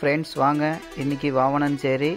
friends வாங்க இன்றைக்கி வாவனஞ்சேரி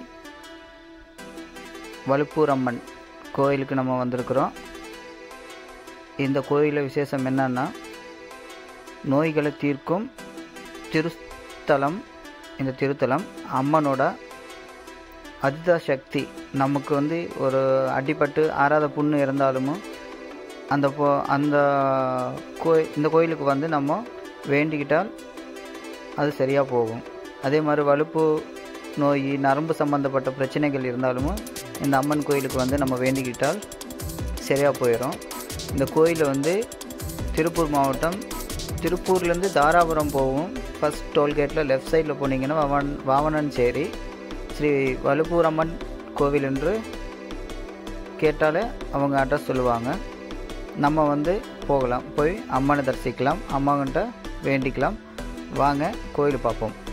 வலுப்பூர் அம்மன் கோயிலுக்கு நம்ம வந்திருக்கிறோம் இந்த கோயிலில் விசேஷம் என்னன்னா நோய்களை தீர்க்கும் திருத்தலம் இந்த திருத்தலம் அம்மனோட அதிதா சக்தி நமக்கு வந்து ஒரு அடிபட்டு ஆறாத புண்ணு இருந்தாலும் அந்த போ அந்த கோய் இந்த கோயிலுக்கு வந்து நம்ம வேண்டிக்கிட்டால் அது சரியாக போகும் அதே மாதிரி வலுப்பு நோய் நரம்பு சம்மந்தப்பட்ட பிரச்சனைகள் இருந்தாலும் இந்த அம்மன் கோயிலுக்கு வந்து நம்ம வேண்டிக்கிட்டால் சரியாக போயிடும் இந்த கோயில் வந்து திருப்பூர் மாவட்டம் திருப்பூர்லேருந்து தாராபுரம் போகும் ஃபஸ்ட் டோல்கேட்டில் லெஃப்ட் சைடில் போனீங்கன்னா வாவன் வாவனஞ்சேரி ஸ்ரீ வலுப்பூர் அம்மன் கோவில் என்று கேட்டாலே அவங்க அட்ரஸ் சொல்லுவாங்க நம்ம வந்து போகலாம் போய் அம்மனை தரிசிக்கலாம் அம்மாங்கிட்ட வேண்டிக்கலாம் வாங்க கோயில் பார்ப்போம்